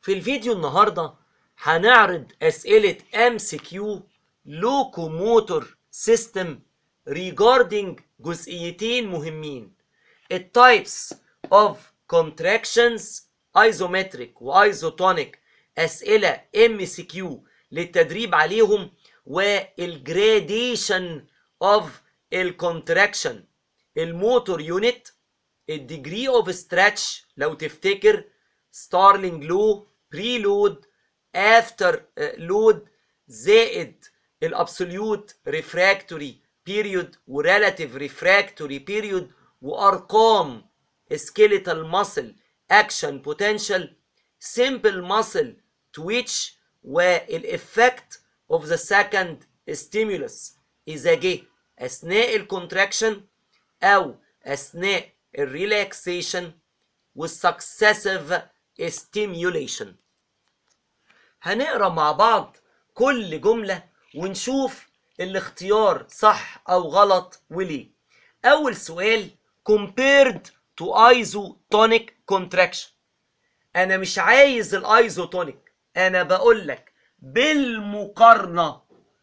في الفيديو النهاردة هنعرض أسئلة MCQ Locomotor System regarding جزئيتين مهمين ال types of contractions isometric وايزوتونيك أسئلة MCQ للتدريب عليهم والجراديشن of الكونتراكشن الموتور يونت الديجري اوف ستريتش لو تفتكر ستارلينج لو بري لود افتر لود زائد الابسوليوت ريفراكتوري بيريود وريلاتيف ريفراكتوري بيريود وارقام سكيليتال ماسل اكشن بوتنشال سمبل ماسل تويتش والافكت اوف ذا سكند ستيمولس اذا جه اثناء الكونتراكشن او اثناء الريلاكسيشن والسكسيسيف ستيميوليشن هنقرا مع بعض كل جمله ونشوف الاختيار صح او غلط وليه اول سؤال compared to isotonic contraction انا مش عايز الايزوتونيك انا بقول لك بالمقارنه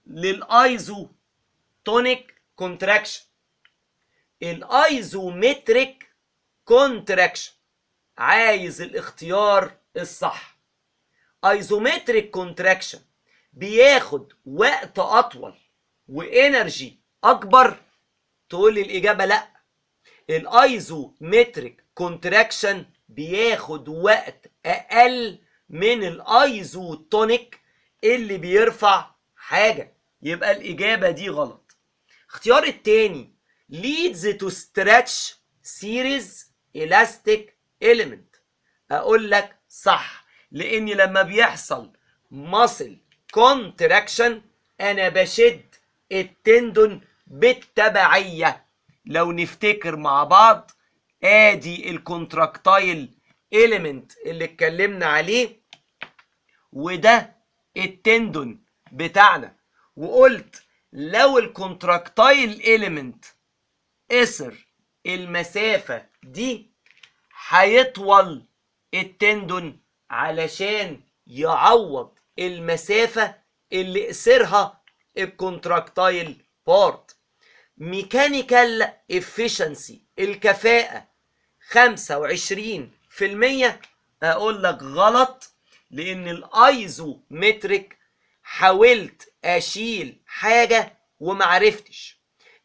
للايزوتونيك كونتراكشن الايزومتريك كونتراكشن عايز الاختيار الصح ايزومتريك كونتراكشن بياخد وقت اطول وانرجي اكبر تقول لي الاجابه لا الايزومتريك كونتراكشن بياخد وقت اقل من الايزوتونيك اللي بيرفع حاجه يبقى الاجابه دي غلط اختيار التاني leads to stretch series elastic element اقول لك صح لاني لما بيحصل muscle contraction انا بشد التندون بالتبعيه لو نفتكر مع بعض ادي الكونتراكتايل element اللي اتكلمنا عليه وده التندون بتاعنا وقلت لو الكونتراكتايل element قصر المسافة دي هيطول التندون علشان يعوض المسافة اللي قصرها الكونتراكتايل بارت ميكانيكال افيشنسي الكفاءة 25% اقول لك غلط لان الايزومتريك حاولت اشيل حاجة ومعرفتش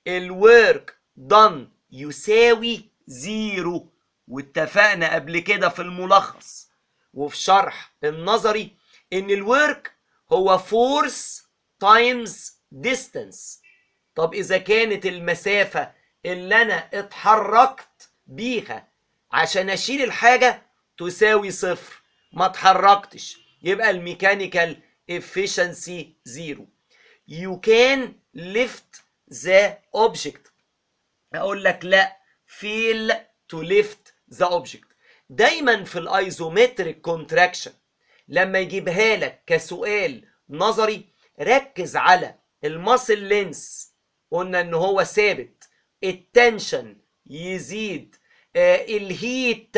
الورك done يساوي زيرو واتفقنا قبل كده في الملخص وفي شرح النظري ان الورك هو فورس تايمز ديستانس طب اذا كانت المسافة اللي انا اتحركت بيها عشان اشيل الحاجة تساوي صفر ما اتحركتش يبقى الميكانيكال efficiency زيرو you can lift the object اقول لك لا fail to lift the object دايما في الايزومتريك كونتراكشن لما يجيبها لك كسؤال نظري ركز على الماسل لينس قلنا ان هو ثابت التنشن يزيد آه الهيت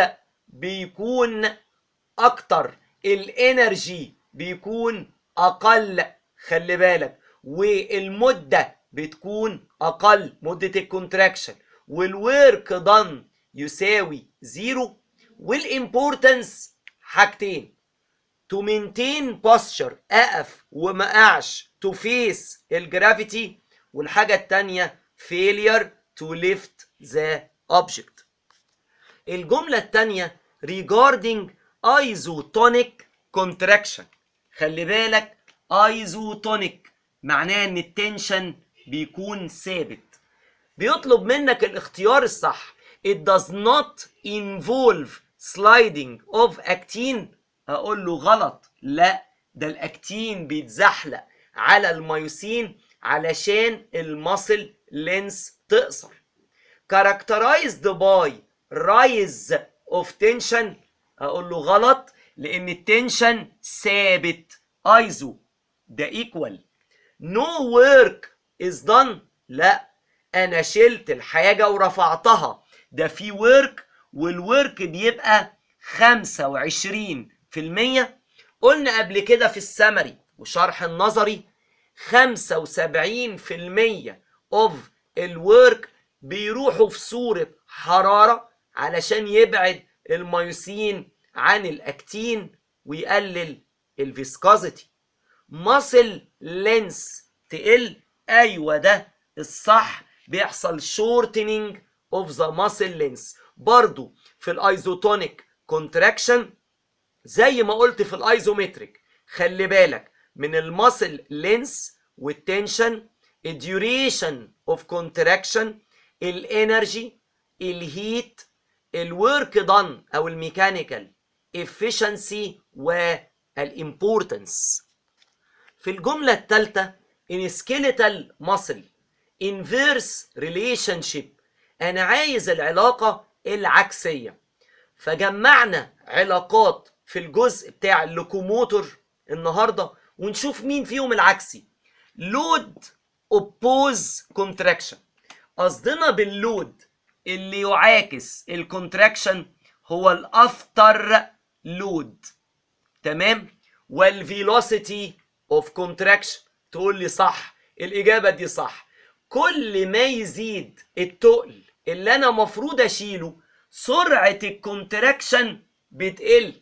بيكون اكتر الانرجي بيكون اقل خلي بالك والمده بتكون اقل مده الكونتراكشن والورك دان يساوي زيرو والامبورتنس حاجتين تو مينتين posture اقف وما اقعش تو فيس الجرافيتي والحاجه التانيه failure to lift the object الجمله التانيه regarding isotonic contraction خلي بالك ايزوتونيك معناه ان التنشن بيكون ثابت بيطلب منك الاختيار الصح it does not involve sliding of actin اقول له غلط لا ده الاكتين بيتزحلق على الميوسين علشان المصل لينس تقصر characterized by rise of tension اقول له غلط لان التنشن ثابت ايزو ده ايكوال نو ورك از done لا انا شلت الحاجه ورفعتها ده في ورك والورك بيبقى 25% قلنا قبل كده في السمري وشرح النظري 75% of الورك بيروحوا في صورة حرارة علشان يبعد الميوسين عن الاكتين ويقلل الفيسكوزيتي ماسل لينس تقل ايوه ده الصح بيحصل شورتنينج اوف ذا ماسل لينس برضو في الايزوتونيك كونتراكشن زي ما قلت في الايزومتريك خلي بالك من الماسل لينس والتنشن الديوريشن اوف كونتراكشن الانرجي الهيت الورك دان او الميكانيكال efficiency والامبورتنس في الجملة الثالثة in skeletal muscle inverse relationship أنا عايز العلاقة العكسية فجمعنا علاقات في الجزء بتاع اللوكوموتور النهاردة ونشوف مين فيهم العكسي لود اوبوز كونتراكشن قصدنا باللود اللي يعاكس الكونتراكشن هو الافتر لود تمام والفيلوسيتي اوف كونتراكشن تقول لي صح الاجابه دي صح كل ما يزيد التقل اللي انا مفروض اشيله سرعه الكونتراكشن بتقل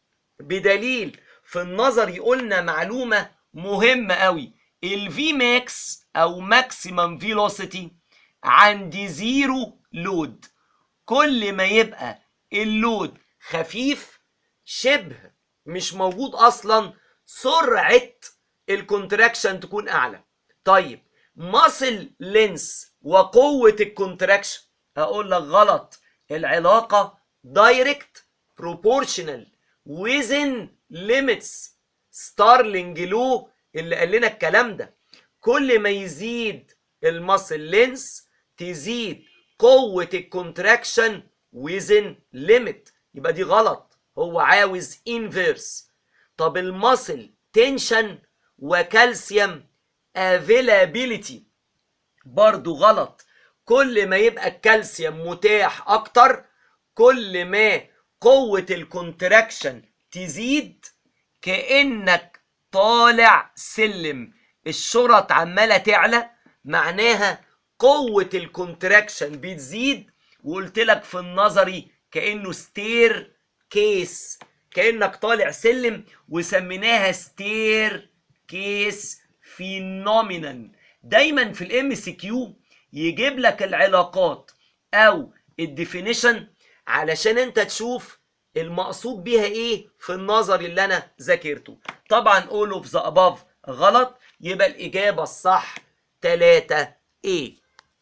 بدليل في النظري قلنا معلومه مهمه قوي الفي ماكس او ماكسيمم فيلوسيتي عندي زيرو لود كل ما يبقى اللود خفيف شبه مش موجود اصلا سرعه الكونتراكشن تكون اعلى طيب ماسل لينس وقوه الكونتراكشن اقول لك غلط العلاقه دايركت بروبورشنال within limits ستارلينج لو اللي قال لنا الكلام ده كل ما يزيد الماسل لينس تزيد قوة الكونتراكشن within limit يبقى دي غلط هو عاوز انفيرس طب الماسل تنشن وكالسيوم افيلابيليتي برضو غلط كل ما يبقى الكالسيوم متاح اكتر كل ما قوة الكونتراكشن تزيد كأنك طالع سلم الشرط عمالة تعلى معناها قوة الكونتراكشن بتزيد وقلت لك في النظري كأنه ستير كيس كأنك طالع سلم وسميناها ستير كيس فينومينال دايما في الام سي كيو يجيب لك العلاقات او الديفينيشن علشان انت تشوف المقصود بيها ايه في النظر اللي انا ذاكرته طبعا all of the above غلط يبقى الاجابه الصح 3 A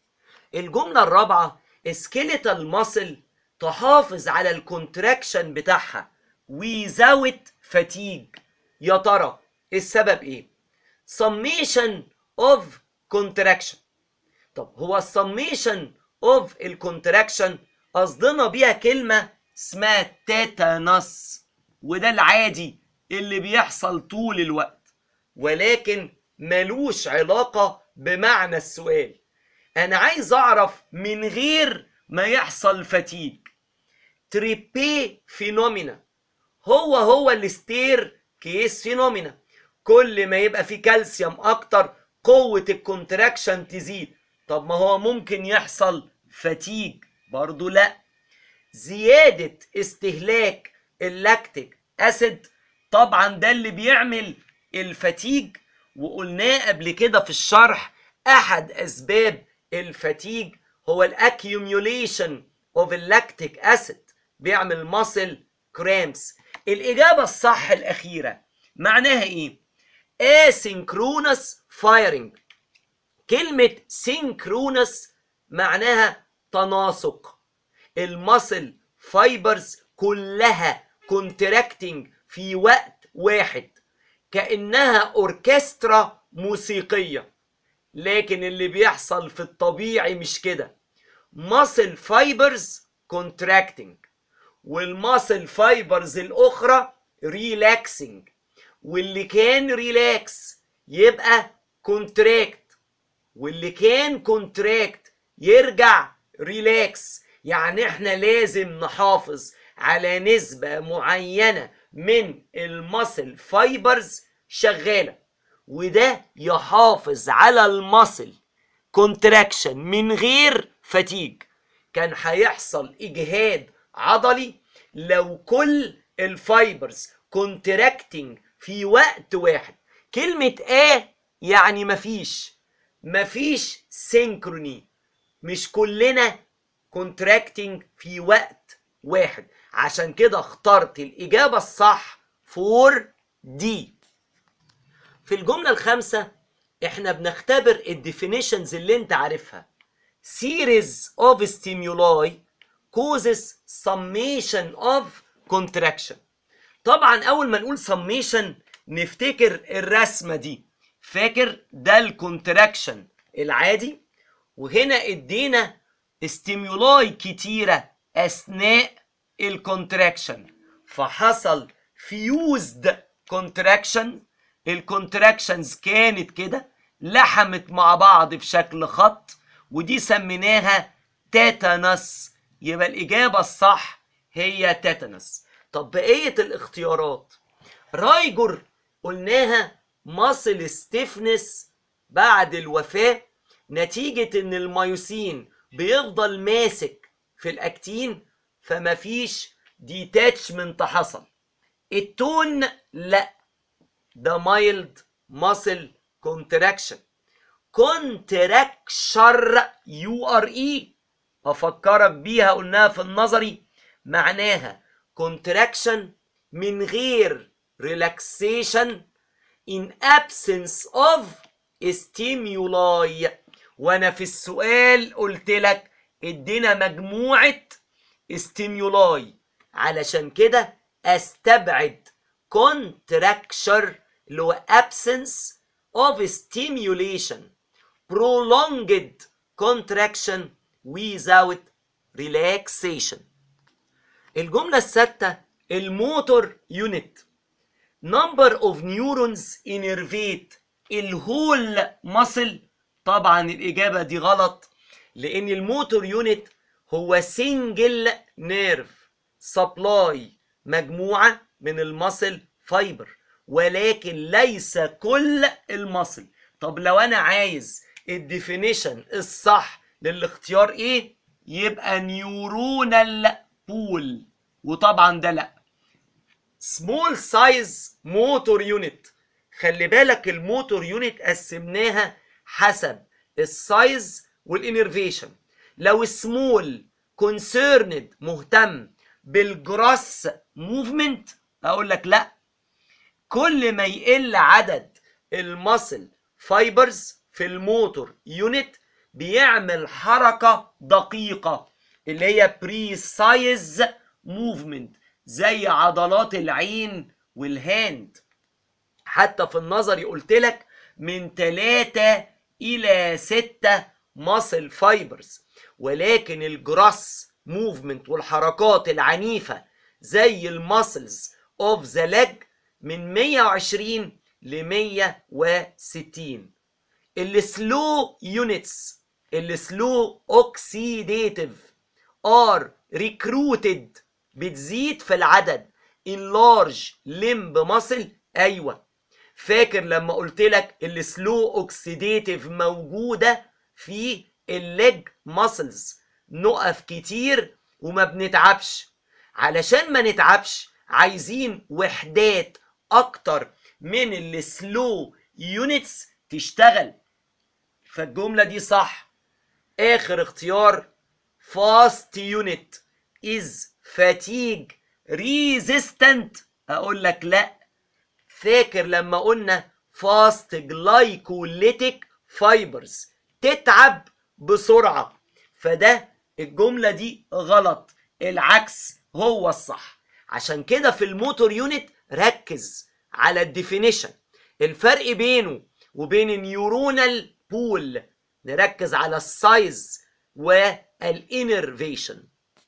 الجمله الرابعه skeletal muscle تحافظ على الكونتراكشن بتاعها without fatigue يا ترى السبب ايه summation of contraction طب هو السميشن اوف الكونتراكشن قصدنا بيها كلمه اسمها تيتانس وده العادي اللي بيحصل طول الوقت ولكن ملوش علاقه بمعنى السؤال انا عايز اعرف من غير ما يحصل فتيج تريبي فينومينا هو هو الستير كيس فينومينا كل ما يبقى فيه كالسيوم اكتر قوة الكونتراكشن تزيد طب ما هو ممكن يحصل فتيج برضو لا زيادة استهلاك اللاكتيك اسيد طبعا ده اللي بيعمل الفتيج وقلناه قبل كده في الشرح احد اسباب الفتيج هو الاكيوميوليشن اوف اللاكتيك اسيد بيعمل ماسل كرامس الاجابه الصح الاخيره معناها ايه asynchronous firing كلمة synchronous معناها تناسق المسل فايبرز كلها كونتراكتنج في وقت واحد كأنها أوركسترا موسيقية لكن اللي بيحصل في الطبيعي مش كده ماسل فايبرز كونتراكتنج والماسل فايبرز الأخرى ريلاكسنج واللي كان ريلاكس يبقى كونتراكت واللي كان كونتراكت يرجع ريلاكس يعني احنا لازم نحافظ على نسبة معينة من المسل فايبرز شغاله وده يحافظ على المسل كونتراكشن من غير فتيج كان هيحصل اجهاد عضلي لو كل الفايبرز كونتراكتنج في وقت واحد كلمة اه يعني مفيش مفيش سينكروني مش كلنا كونتراكتنج في وقت واحد عشان كده اخترت الإجابة الصح فور دي في الجملة الخامسة احنا بنختبر الديفينيشنز اللي انت عارفها series of stimuli causes summation of contraction طبعا اول ما نقول summation نفتكر الرسمة دي فاكر ده الكونتراكشن العادي وهنا ادينا ستيمولاي كتيرة اثناء الكونتراكشن فحصل فيوزد كونتراكشن الكونتراكشنز كانت كده لحمت مع بعض في شكل خط ودي سميناها تيتانس يبقى الإجابة الصح هي تيتانس طب بقية الاختيارات رايجر قلناها ماسل ستيفنس بعد الوفاة نتيجة ان الميوسين بيفضل ماسك في الاكتين فمفيش ديتاتشمنت حصل التون لا ده مايلد ماسل كونتراكشن كونتراكشر يو ار اي افكرك بيها قلناها في النظري معناها كونتراكشن من غير ريلاكسيشن in absence of stimuli وانا في السؤال قلت لك ادينا مجموعة stimuli علشان كده استبعد contracture اللي هو absence of stimulation prolonged contraction without relaxation الجملة السادسة الموتور يونت number of neurons innervate الهول muscle طبعا الإجابة دي غلط لأن الموتور يونت هو single nerve supply مجموعة من المصل فايبر ولكن ليس كل المصل طب لو أنا عايز الديفينيشن الصح للاختيار إيه يبقى نيورونال بول وطبعا ده لأ سمول سايز موتور يونت خلي بالك الموتور يونت قسمناها حسب السايز والانرفيشن لو سمول كونسيرند مهتم بالجراس موفمنت اقول لك لا كل ما يقل عدد المسل فايبرز في الموتور يونت بيعمل حركة دقيقة اللي هي بريسايز موفمنت زي عضلات العين والهاند حتى في النظري قلت لك من 3 الى 6 ماسل فايبرز ولكن الجراس موفمنت والحركات العنيفه زي الماسلز اوف ذا ليج من 120 ل 160 السلو يونتس السلو اوكسيديتيف ار ريكروتد بتزيد في العدد اللارج لمب ماسل ايوه فاكر لما قلت لك السلو اوكسيديتيف موجوده في الليج ماسلز نقف كتير وما بنتعبش علشان ما نتعبش عايزين وحدات اكتر من السلو يونتس تشتغل فالجمله دي صح اخر اختيار فاست يونت از فاتيج ريزيستنت اقول لك لا فاكر لما قلنا فاست جلايكوليتيك فايبرز تتعب بسرعه فده الجمله دي غلط العكس هو الصح عشان كده في الموتور يونت ركز على الديفينيشن الفرق بينه وبين النيورونال بول نركز على السايز والانرفيشن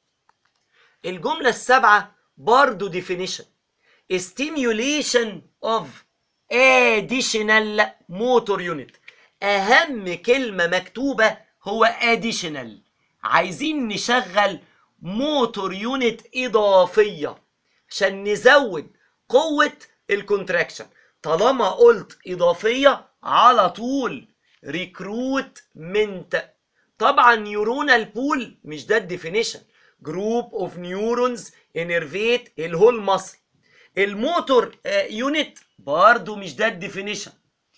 الجملة السابعة برضو definition stimulation of additional motor unit أهم كلمة مكتوبة هو additional عايزين نشغل موتور يونت إضافية عشان نزود قوة الكونتراكشن طالما قلت إضافية على طول ريكروتمنت طبعا نيورونال بول مش ده الديفينيشن جروب اوف نيورونز انرفيت الهول مصل الموتور يونت برضو مش ده الديفينيشن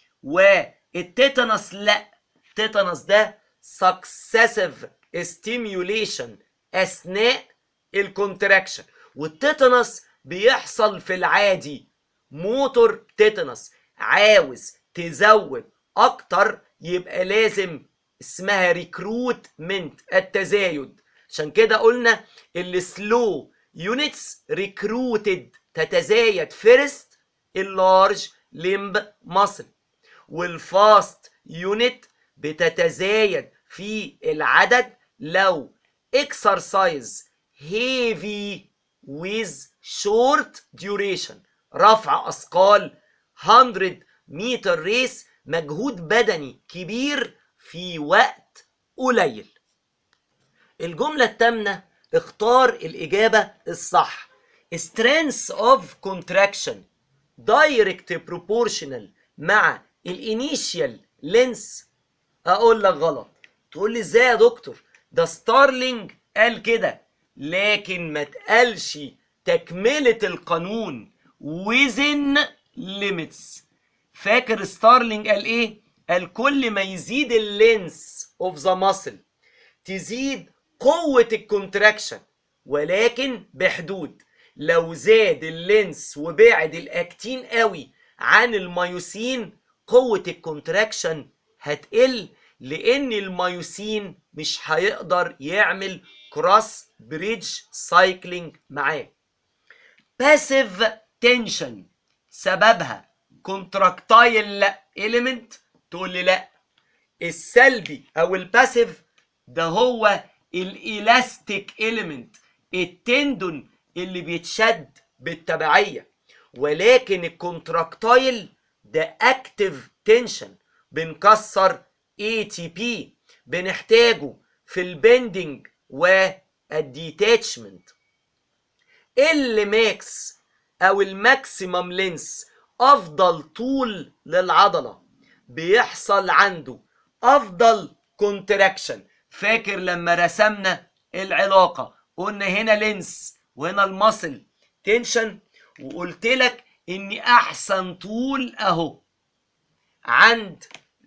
والتيتانس لا التيتانس ده successive stimulation اثناء الكونتراكشن والتيتانس بيحصل في العادي موتور تيتانس عاوز تزود اكتر يبقى لازم اسمها ريكروتمنت التزايد عشان كده قلنا السلو يونتس ريكروتد تتزايد فيرست اللارج ليمب ماسل والفاست يونت بتتزايد في العدد لو exercise heavy with short duration رفع اثقال 100 متر ريس مجهود بدني كبير في وقت قليل الجملة الثامنة اختار الإجابة الصح strength of contraction direct proportional مع الانيشيال لينس اقول لك غلط تقول لي ازاي يا دكتور ده ستارلينج قال كده لكن ما تقالش تكملة القانون within limits فاكر ستارلينج قال ايه قال كل ما يزيد اللينس اوف ذا ماسل تزيد قوة الكونتراكشن ولكن بحدود لو زاد اللينس وبعد الاكتين قوي عن الميوسين قوة الكونتراكشن هتقل لان الميوسين مش هيقدر يعمل كروس بريدج سايكلينج معاه باسيف تنشن سببها كونتراكتايل اليمنت تقول لي لا السلبي او الباسيف ده هو الالاستيك اليمنت التندون اللي بيتشد بالتبعيه ولكن الكونتراكتايل ده اكتيف تنشن بنكسر اي تي بي بنحتاجه في البندنج والديتاتشمنت اللي ماكس او الماكسيمم لينس افضل طول للعضله بيحصل عنده افضل كونتراكشن فاكر لما رسمنا العلاقه قلنا هنا لينس وهنا المصل تنشن وقلت لك ان احسن طول اهو عند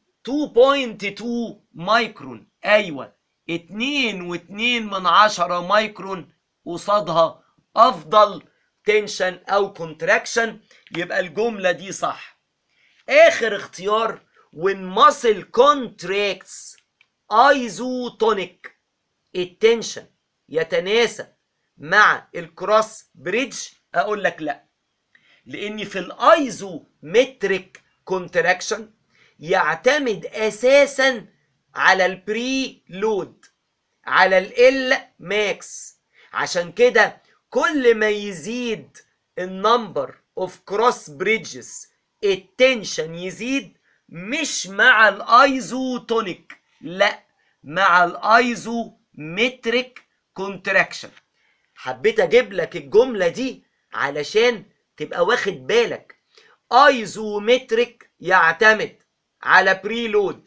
2.2 مايكرون ايوه 2 و2 من عشرة مايكرون قصادها افضل تنشن او كونتراكشن يبقى الجمله دي صح اخر اختيار when muscle contracts isotonic التنشن يتناسب مع الكروس بريدج اقول لك لا لان في الايزومتريك كونتراكشن يعتمد اساسا على البري لود على ال ماكس عشان كده كل ما يزيد النمبر اوف كروس بريدجز التنشن يزيد مش مع الايزوتونيك لا مع الايزومتريك كونتراكشن حبيت اجيب لك الجمله دي علشان تبقى واخد بالك ايزومتريك يعتمد على بريلود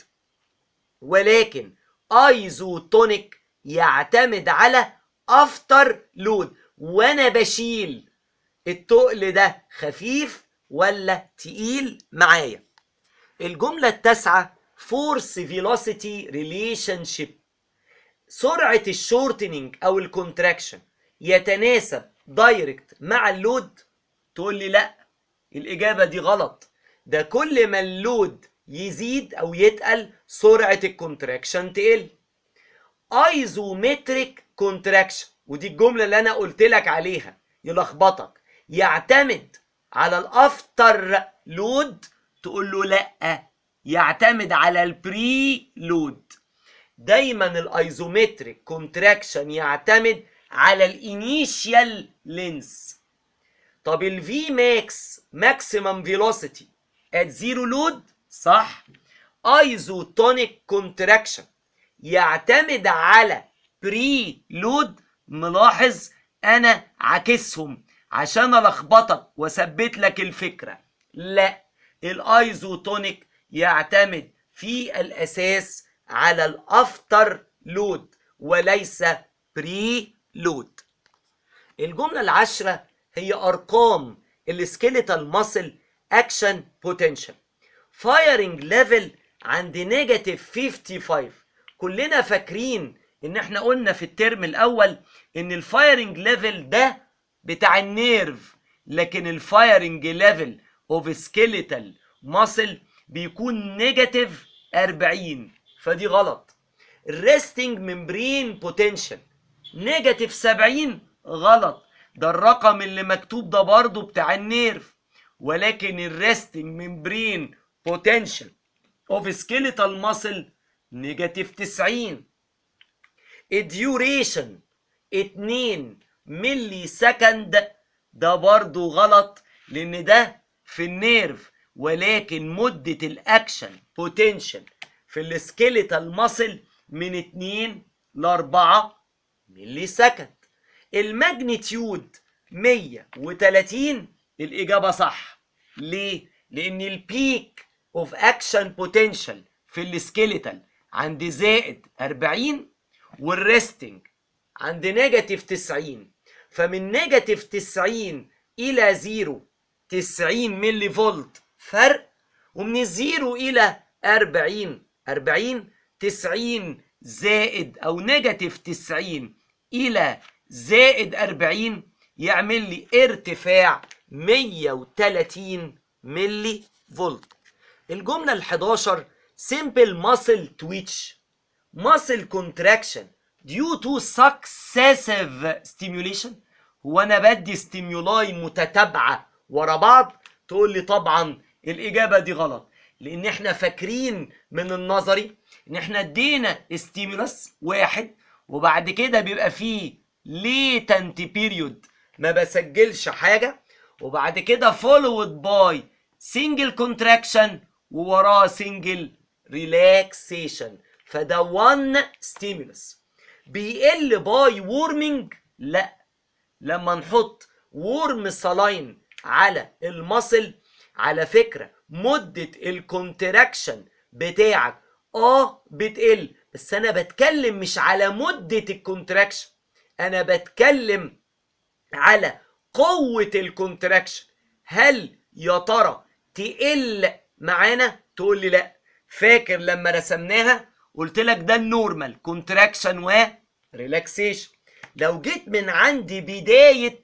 ولكن ايزوتونيك يعتمد على افتر لود وانا بشيل التقل ده خفيف ولا تقيل معايا الجملة التاسعة فورس فيلوسيتي ريليشن شيب سرعة الشورتنينج او الكونتراكشن يتناسب دايركت مع اللود تقول لي لا الاجابة دي غلط ده كل ما اللود يزيد او يتقل سرعة الكونتراكشن تقل ايزومتريك كونتراكشن ودي الجملة اللي انا قلت لك عليها يلخبطك يعتمد على الافتر لود تقول له لا يعتمد على البري لود دايما الايزومتريك كونتراكشن يعتمد على الانيشيال لينس طب الفي ماكس ماكسيمم فيلوسيتي ات زيرو لود صح ايزوتونيك كونتراكشن يعتمد على بري لود ملاحظ انا عاكسهم عشان الخبطك واثبت لك الفكره لا الايزوتونيك يعتمد في الاساس على الافتر لود وليس بري لود الجمله العاشره هي ارقام السكيليتال ماسل اكشن بوتنشال فايرنج ليفل عند نيجاتيف 55 كلنا فاكرين ان احنا قلنا في الترم الاول ان الفايرنج ليفل ده بتاع النيرف لكن الفايرنج ليفل اوف سكيليتال ماسل بيكون نيجاتيف 40 فدي غلط الريستنج ممبرين بوتنشال نيجاتيف 70 غلط ده الرقم اللي مكتوب ده برضه بتاع النيرف ولكن الريستنج ممبرين بوتنشال اوف سكيليتال ماسل نيجاتيف 90 الديوريشن 2 ملي سكند ده برضه غلط لان ده في النيرف ولكن مدة الاكشن بوتنشال في السكيليتال ماسل من 2 ل 4 ملي سكند الماجنتيود 130 الإجابة صح ليه؟ لأن البيك اوف اكشن بوتنشال في السكيليتال عند زائد 40 والريستنج عند نيجاتيف 90 فمن نيجاتيف 90 إلى زيرو 90 ملي فولت فرق ومن الزيرو إلى 40 40 90 زائد أو نيجاتيف 90 إلى زائد 40 يعمل لي ارتفاع 130 ملي فولت الجملة ال 11 simple muscle twitch muscle contraction due to successive stimulation هو انا بدي ستيمولاي متتابعة ورا بعض تقول لي طبعا الإجابة دي غلط لأن احنا فاكرين من النظري إن احنا ادينا ستيمولس واحد وبعد كده بيبقى فيه ليتنت بيريود ما بسجلش حاجة وبعد كده followed by single contraction ووراه single relaxation فده one stimulus بيقل باي وورمنج لا لما نحط وورم سلاين على المصل على فكرة مدة الكونتراكشن بتاعك اه بتقل بس انا بتكلم مش على مدة الكونتراكشن انا بتكلم على قوة الكونتراكشن هل يا ترى تقل معانا تقول لي لا فاكر لما رسمناها قلت لك ده النورمال كونتراكشن و ريلاكسيشن لو جيت من عند بداية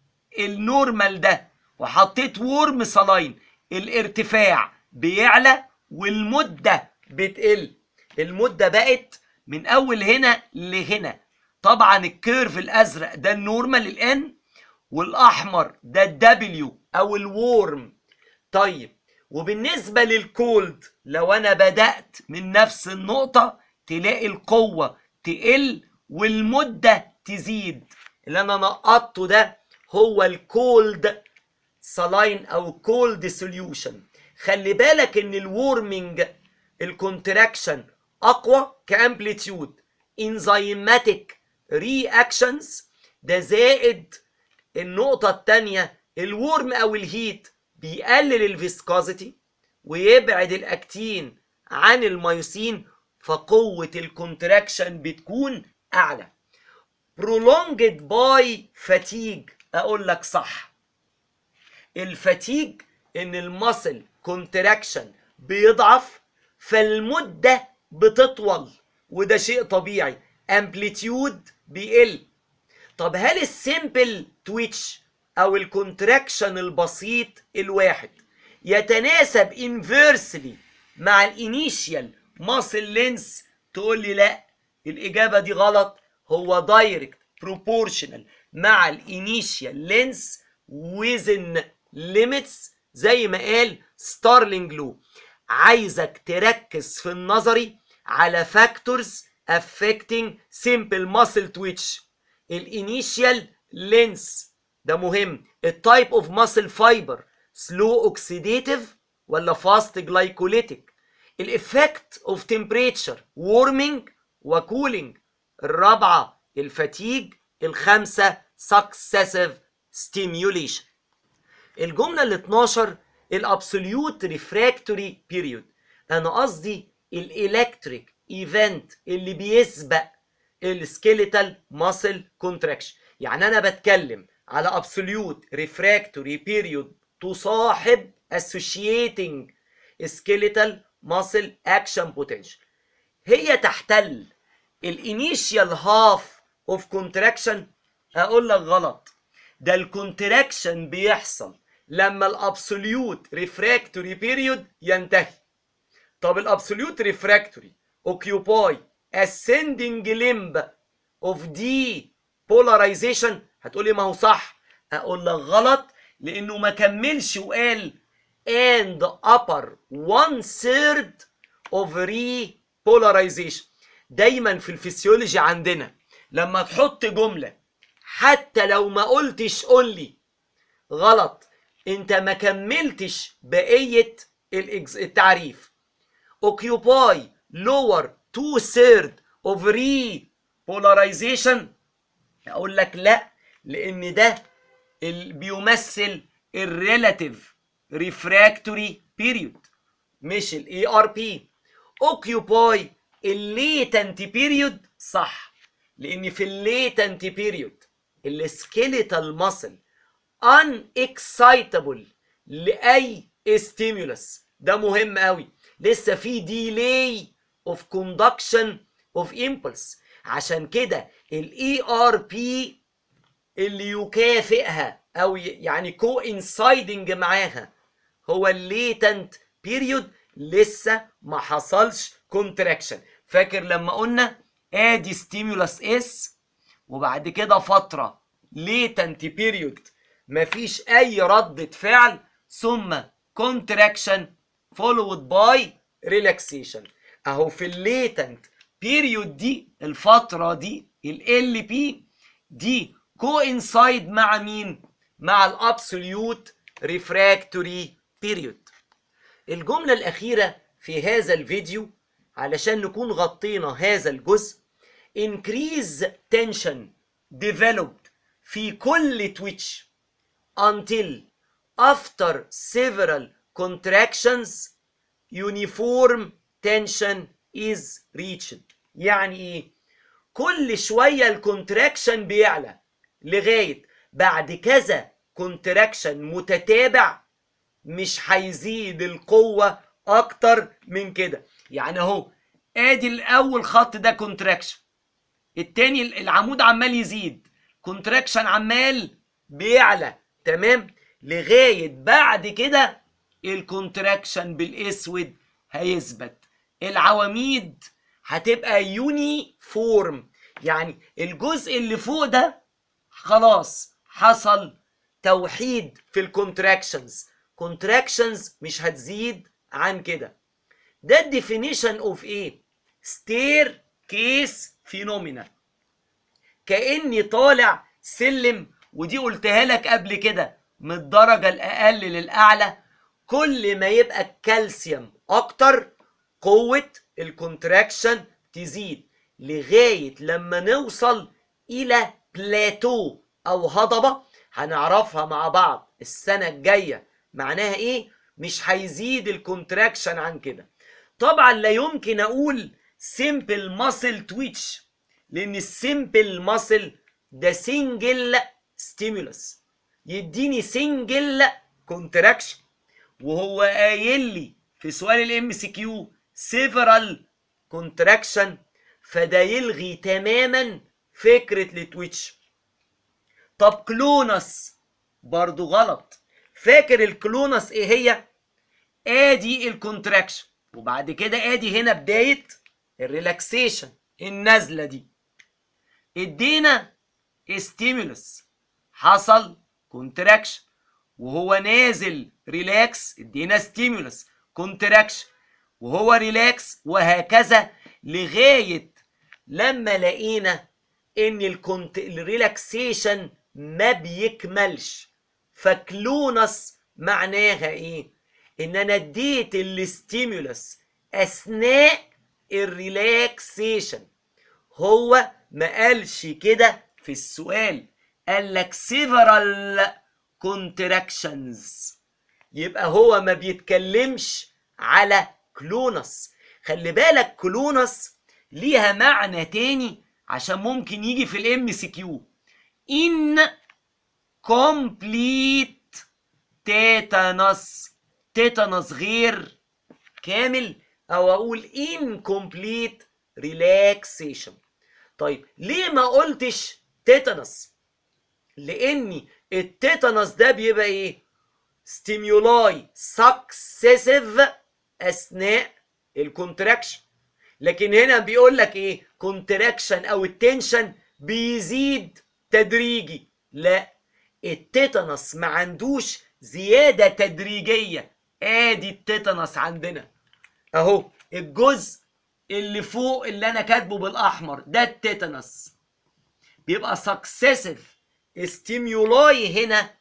النورمال ده وحطيت وورم سلاين الارتفاع بيعلى والمدة بتقل المدة بقت من أول هنا لهنا طبعا الكيرف الأزرق ده النورمال الان والأحمر ده الدبليو أو الورم طيب وبالنسبة للكولد لو أنا بدأت من نفس النقطة تلاقي القوة تقل والمدة تزيد اللي أنا نقطته ده هو الكولد سلاين أو كولد سوليوشن خلي بالك إن الورمنج الكونتراكشن أقوى كأمبليتيود انزيماتيك رياكشنز ده زائد النقطة التانية الورم أو الهيت بيقلل الفيسكوزيتي ويبعد الاكتين عن الميوسين فقوة الكونتراكشن بتكون أعلى prolonged by fatigue أقول لك صح الفاتيج إن المسل كونتراكشن بيضعف فالمدة بتطول وده شيء طبيعي امبليتيود بيقل طب هل السيمبل تويتش او الكونتراكشن البسيط الواحد يتناسب انفيرسلي مع الانيشيال ماسل لينس تقول لي لا الاجابه دي غلط هو دايركت بروبورشنال مع الانيشيال لينس ويزن ليميتس زي ما قال ستارلينج لو عايزك تركز في النظري على فاكتورز affecting simple muscle twitch الانيشيال لينس ده مهم التايب اوف ماسل فايبر سلو اوكسيديتيف ولا فاست جلايكوليتيك الافكت اوف تمبريتشر وورمنج وكولينج الرابعه الفاتيج الخامسه سكسيسيف stimulation الجملة ال 12 الابسوليوت ريفراكتوري بيريود انا قصدي الالكتريك ايفنت اللي بيسبق السكيليتال ماسل كونتراكشن يعني انا بتكلم على ابسوليوت ريفراكتوري بيريود تصاحب associating skeletal muscle action potential هي تحتل الانيشيال هاف اوف كونتراكشن اقول لك غلط ده الكونتراكشن بيحصل لما الابسوليوت ريفراكتوري بيريود ينتهي طب الابسوليوت ريفراكتوري اوكيوباي ascending limb of depolarization هتقولي ما هو صح اقول لك غلط لانه ما كملش وقال and upper one third of repolarization دايما في الفسيولوجي عندنا لما تحط جملة حتى لو ما قلتش قول لي غلط انت ما كملتش بقية الإجز- التعريف occupy lower two third of repolarization اقول لك لا لان ده ال- بيمثل الريلاتيف ريفراكتوري بيريود مش الاي ار بي اوكيوباي الليتنت بيريود صح لان في الليتنت بيريود السكيليتال ماسل ان اكسايتابل لاي ستيمولس ده مهم قوي لسه في ديلي اوف كوندكشن اوف امبلس عشان كده الاي ار بي اللي يكافئها او ي- يعني كو انسايدنج معاها هو الليتنت بيريود لسه ما حصلش كونتراكشن فاكر لما قلنا ادي ستيمولس اس وبعد كده فتره ليتنت بيريود مفيش اي ردة فعل ثم كونتراكشن فولود باي ريلاكسيشن اهو في الليتنت بيريود دي الفتره دي ال بي دي كو انسايد مع مين مع الابسوليوت ريفراكتوري بيريود الجملة الأخيرة في هذا الفيديو علشان نكون غطينا هذا الجزء increase tension developed في كل twitch until after several contractions uniform tension is reached يعني ايه كل شوية الكونتراكشن بيعلى لغاية بعد كذا كونتراكشن متتابع مش هيزيد القوة أكتر من كده يعني أهو آدي الأول خط ده كونتراكشن التاني العمود عمال يزيد كونتراكشن عمال بيعلى تمام لغاية بعد كده الكونتراكشن بالاسود هيثبت العواميد هتبقى يونيفورم يعني الجزء اللي فوق ده خلاص حصل توحيد في الكونتراكشنز كونتراكشنز مش هتزيد عن كده ده الديفينيشن اوف ايه ستير كيس فينومينا كاني طالع سلم ودي قلتها لك قبل كده من الدرجه الاقل للاعلى كل ما يبقى الكالسيوم اكتر قوه الكونتراكشن تزيد لغايه لما نوصل الى بلاتو او هضبه هنعرفها مع بعض السنه الجايه معناها ايه مش هيزيد الكونتراكشن عن كده طبعا لا يمكن اقول سيمبل ماسل تويتش لان السيمبل ماسل ده سنجل ستيمولس يديني سنجل كونتراكشن وهو قايل لي في سؤال الام سي كيو سيفرال كونتراكشن فده يلغي تماما فكره التويتش طب كلونس برضو غلط فاكر الكلونس ايه هي ادي الكونتراكشن وبعد كده ادي هنا بدايه الريلاكسيشن النازله دي ادينا ستيمولس حصل كونتراكشن وهو نازل ريلاكس ادينا ستيمولس كونتراكشن وهو ريلاكس وهكذا لغايه لما لقينا ان الكونت الريلاكسيشن ما بيكملش فكلونس معناها ايه ان انا اديت الستيمولس اثناء الريلاكسيشن هو ما قالش كده في السؤال قال لك several contractions يبقى هو ما بيتكلمش على كلونس خلي بالك كلونس ليها معنى تاني عشان ممكن يجي في الام سي كيو ان كومبليت تيتانس تيتانس غير كامل او اقول incomplete relaxation طيب ليه ما قلتش تيتانس لان التيتانس ده بيبقى ايه ستيمولاي سكسيسيف اثناء الكونتراكشن لكن هنا بيقول لك ايه كونتراكشن او التنشن بيزيد تدريجي لا التيتانس ما عندوش زياده تدريجيه ادي التيتانس عندنا اهو الجزء اللي فوق اللي انا كاتبه بالاحمر ده التيتانس بيبقى سكسيسيف ستيمولاي هنا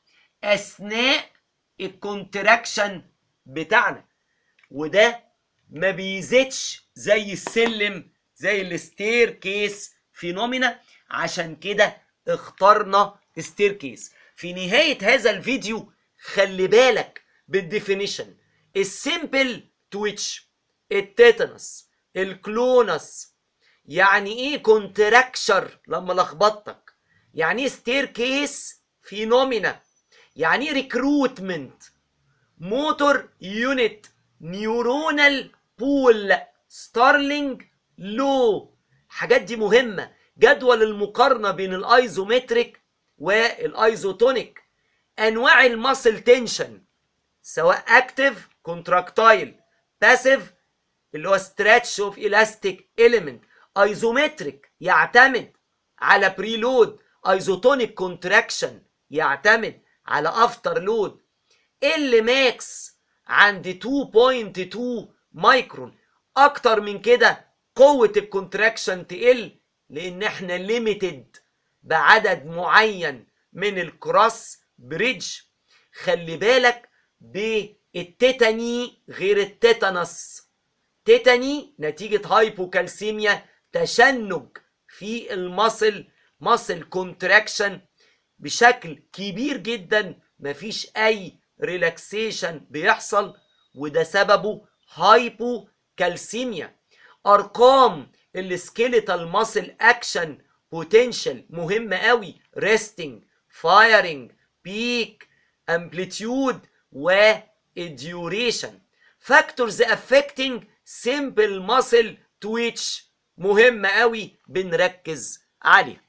اثناء الكونتراكشن بتاعنا وده ما بيزيدش زي السلم زي الستير كيس فينومينا عشان كده اخترنا ستير كيس في نهاية هذا الفيديو خلي بالك بالديفينيشن السيمبل تويتش التيتانس الكلونس يعني ايه كونتراكشر لما لخبطتك يعني ايه ستير كيس فينومينا يعني ايه ريكروتمنت موتور يونت نيورونال بول ستارلينج لو الحاجات دي مهمه جدول المقارنه بين الايزومتريك والايزوتونيك انواع الماسل تنشن سواء اكتف كونتراكتايل باسيف اللي هو ستريتش اوف الاستيك اليمنت ايزومتريك يعتمد على بريلود ايزوتونيك كونتراكشن يعتمد على افتر لود ال ماكس عند 2.2 مايكرون اكتر من كده قوة الكونتراكشن تقل لان احنا ليميتد بعدد معين من الكروس بريدج خلي بالك بالتيتاني غير التيتانس تيتاني نتيجة هايبوكالسيميا تشنج في المصل مصل كونتراكشن بشكل كبير جدا مفيش اي ريلاكسيشن بيحصل وده سببه هايبو كالسيميا ارقام السكيليتال ماسل اكشن بوتنشال مهمه قوي ريستنج فايرنج بيك امبليتيود والديوريشن فاكتورز افكتنج سيمبل ماسل تويتش مهمه قوي بنركز عليها